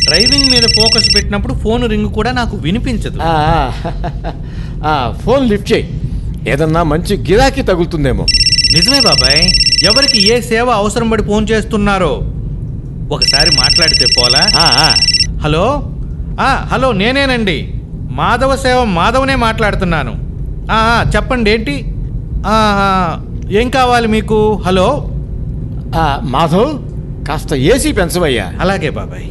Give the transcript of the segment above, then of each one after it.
Driving మీద focus పెట్టినప్పుడు phone ring కూడా నాకు వినిపించదు ఆ, ఆ, ఫోన్ లిఫ్ట్ చేయి ఏదన్నా మంచి గిరాకీ తగులుతుందేమో నిజమే బాబాయ్ ఎవరికి ఏ సేవ అవసరం పడి ఫోన్ చేస్తున్నారో ఒకసారి మాట్లాడితే పోలా ఆ, ఆ. హలో ఆ, హలో నేనేనండి మాధవ సేవ మాధవనే మాట్లాడుతున్నాను ఆ, ఆ, చెప్పండి ఏంటి ఆ, ఆ, ఏం కావాలి మీకు హలో ఆ, మాధవ్ కాస్త ఏసీ పెంచవయ్యా అలాగే బాబాయ్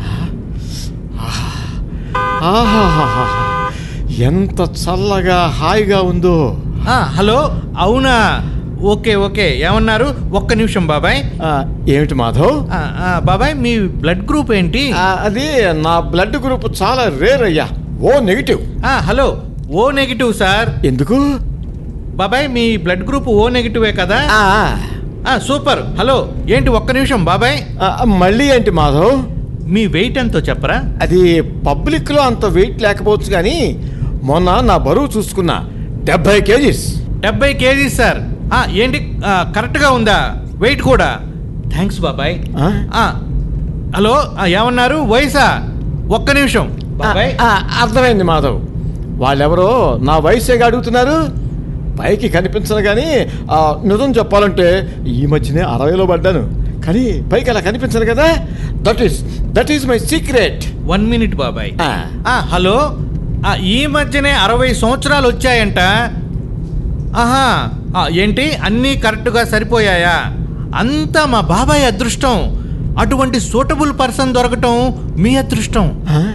ఆహాహాహా. ఎంత చల్లగా హాయిగా ఉందో ఆ, హలో అవునా ఓకే ఓకే ఏమన్నారు ఒక్క నిమిషం బాబాయ్ ఆ, ఏమిటి మాధవ్ ఆ, ఆ, బాబాయ్ మీ బ్లడ్ గ్రూప్ ఏంటి ఆ, అది నా బ్లడ్ గ్రూప్ చాలా రేర్ అయ్యా ఓ నెగిటివ్ ఆ, హలో ఓ నెగిటివ్ సార్ ఎందుకు బాబాయ్ మీ బ్లడ్ గ్రూప్ ఓ నెగిటివే కదా ఆ, ఆ, సూపర్ హలో ఏంటి ఒక్క నిమిషం బాబాయ్ ఆ, మళ్ళీ ఏంటి మాధవ్ మీ వెయిట్ ఎంతో చెప్పరా అది పబ్లిక్లో అంత వెయిట్ లేకపోవచ్చు కానీ మొన్న నా బరువు చూసుకున్నా డెబ్బై కేజీస్ డెబ్బై కేజీ సార్ ఆ, ఏంటి ఆ, కరెక్ట్గా ఉందా వెయిట్ కూడా థ్యాంక్స్ బాబాయ్ ఆ? ఆ, హలో ఆ, ఏమన్నారు వయసా ఒక్క నిమిషం బాబాయ్ ఆ, ఆ, అర్థమైంది మాధవ్ వాళ్ళెవరో నా వయసేగా అడుగుతున్నారు పైకి కనిపించను కానీ ఆ, నిజం చెప్పాలంటే ఈ మధ్యనే అరవైలో పడ్డాను కానీ పైకి అలా కనిపించను కదా that is that is my secret one minute బాబాయ్ ఆ, హలో ఆ, ఈ మధ్యనే అరవై సంవత్సరాలు వచ్చాయంట ఆహా ఆ, ఏంటి అన్నీ కరెక్ట్గా సరిపోయాయా అంతా మా బాబాయ్ అదృష్టం అటువంటి సూటబుల్ పర్సన్ దొరకటం మీ అదృష్టం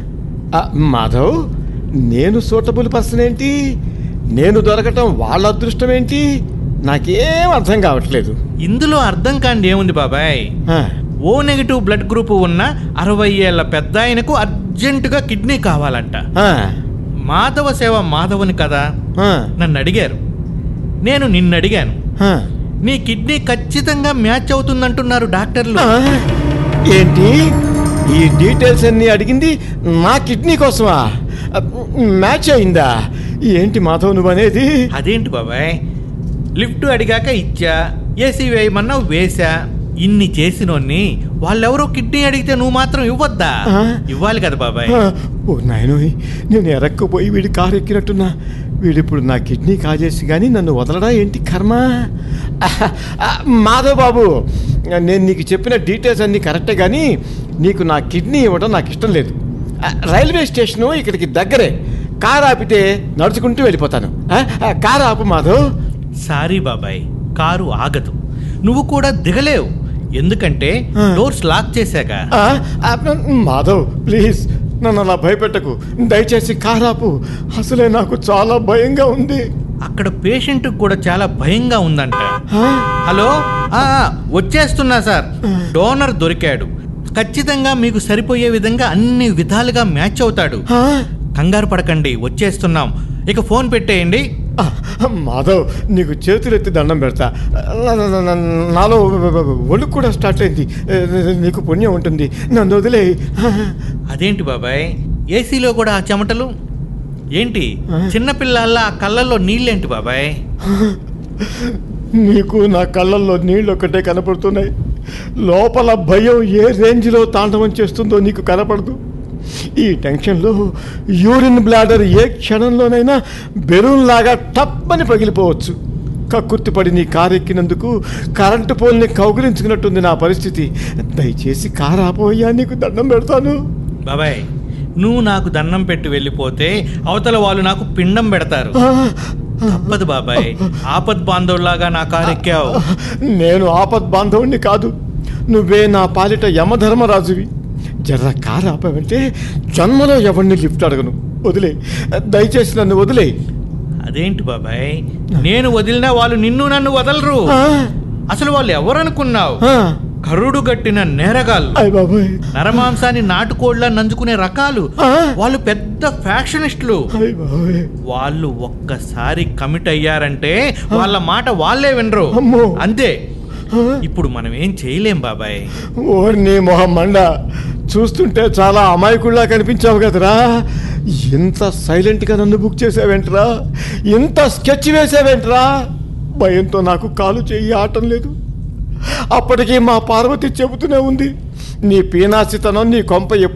మాధవ్ నేను సూటబుల్ పర్సన్ ఏంటి నేను దొరకటం వాళ్ళ అదృష్టం ఏంటి నాకేం అర్థం కావట్లేదు ఇందులో అర్థం కాండి ఏముంది బాబాయ్ ఆ, ఓ నెగిటివ్ బ్లడ్ గ్రూప్ ఉన్న అరవై ఏళ్ల పెద్ద ఆయనకు అర్జెంటుగా కిడ్నీ కావాలంట ఆ, మాధవ సేవ మాధవుని కదా ఆ, నన్ను అడిగారు నేను నిన్ను అడిగాను ఆ. నీ కిడ్నీ ఖచ్చితంగా మ్యాచ్ అవుతుందంటున్నారు డాక్టర్లు ఆ, ఏంటి ఈ డీటెయిల్స్ అన్ని అడిగింది నా కిడ్నీ కోసమా మ్యాచ్ అయిందా ఏంటి మాధవ్ నువ్వు అనేది అదేంటి బాబాయ్ లిఫ్ట్ అడిగాక ఇచ్చా ఏసీ వేయమన్నా వేసా ఇన్ని చేసినోన్ని వాళ్ళెవరో కిడ్నీ అడిగితే నువ్వు మాత్రం ఇవ్వద్దా ఆ? ఇవ్వాలి కదా బాబాయ్ ఆ, ఓ నాయనోయ్ నేను ఎరక్కుపోయి వీడి కారు ఎక్కినట్టున్నా వీడిప్పుడు నా కిడ్నీ కాజేసి కానీ నన్ను వదలడా ఏంటి కర్మ ఆహా, ఆ, మాధవ్ బాబు నేను నీకు చెప్పిన డీటెయిల్స్ అన్నీ కరెక్టే కానీ నీకు నా కిడ్నీ ఇవ్వడం నాకు ఇష్టం లేదు ఆ, రైల్వే స్టేషను ఇక్కడికి దగ్గరే కారు ఆపితే నడుచుకుంటూ వెళ్ళిపోతాను ఆ, ఆ, కారు ఆపు మాధవ్ సారీ బాబాయ్ కారు ఆగదు నువ్వు కూడా దిగలేవు ఎందుకంటే ఆ. డోర్స్ లాక్ చేశాక ఆ, ఆ, మాధవ్ ప్లీజ్ నన్ను అలా భయపెట్టకు దయచేసి కారు ఆపు అసలే నాకు చాలా భయంగా ఉంది అక్కడ పేషెంట్ కూడా చాలా భయంగా ఉందంట ఆ? హలో ఆ, ఆ, వచ్చేస్తున్నా సార్ డోనర్ దొరికాడు ఖచ్చితంగా మీకు సరిపోయే విధంగా అన్ని విధాలుగా మ్యాచ్ అవుతాడు ఆ? కంగారు పడకండి వచ్చేస్తున్నాం ఇక ఫోన్ పెట్టేయండి ఆ, మాధవ్ నీకు చేతులెత్తి దండం పెడతా నా- నా- నా- నాలో ఒళ్ళు కూడా స్టార్ట్ అయింది నీకు పుణ్యం ఉంటుంది నన్ను వదిలే అదేంటి బాబాయ్ ఏసీలో కూడా ఆ చెమటలు ఏంటి చిన్నపిల్లల్లా ఆ కళ్ళల్లో నీళ్ళేంటి బాబాయ్ నీకు నా కళ్ళల్లో నీళ్ళు ఒక్కటే కనపడుతున్నాయి లోపల భయం ఏ రేంజ్లో తాండవం చేస్తుందో నీకు కనపడదు ఈ టెన్షన్లో యూరిన్ బ్లాడర్ ఏ క్షణంలోనైనా బెలూన్ లాగా టప్పని పగిలిపోవచ్చు కక్కుర్తిపడి నీ కారు ఎక్కినందుకు కరెంటు పోల్ని కౌగిలించుకున్నట్టుంది నా పరిస్థితి దయచేసి కారు ఆపోయ్యా నీకు దండం పెడతాను బాబాయ్ నువ్వు నాకు దండం పెట్టి వెళ్ళిపోతే అవతల వాళ్ళు నాకు పిండం పెడతారు ఆ, తప్పదు బాబాయ్ ఆపద్ బాంధవులాగా నా కారు ఎక్కావు నేను ఆపద్ బాంధవుణ్ణి కాదు నువ్వే నా పాలిట యమధర్మరాజువి జర్ర కారు ఆపావంటే జన్మలో ఎవరిని లిఫ్ట్ అడగను వదిలే దయచేసి నన్ను వదిలే అదేంటి బాబాయ్ నేను వదిలినా వాళ్ళు నిన్ను నన్ను వదలరు అసలు వాళ్ళు ఎవరనుకున్నావు కరుడు గట్టిన నేరగాళ్ళు అయ్య బాబాయ్ నరమాంసాన్ని నాటుకోళ్లా నంజుకునే రకాలు ఆ. వాళ్ళు పెద్ద ఫ్యాషనిస్టులు అయ్య బాబాయ్ వాళ్ళు ఒక్కసారి కమిట్ అయ్యారంటే వాళ్ళ మాట వాళ్ళే వినరు అమ్మో. అంతే ఆ? ఇప్పుడు మనం ఏం చేయలేం బాబాయ్ ఓర్ని మొహం మండ చూస్తుంటే చాలా అమాయకుల్లా కనిపించావు కదరా ఇంత సైలెంట్గా నన్ను బుక్ చేసావేంట్రా ఇంత స్కెచ్ వేసావేంట్రా భయంతో నాకు కాలు చెయ్యి ఆటం లేదు అప్పటికి మా పార్వతి చెబుతూనే ఉంది నీ పీనాసితనం నీ కొంప ఎప్పుడు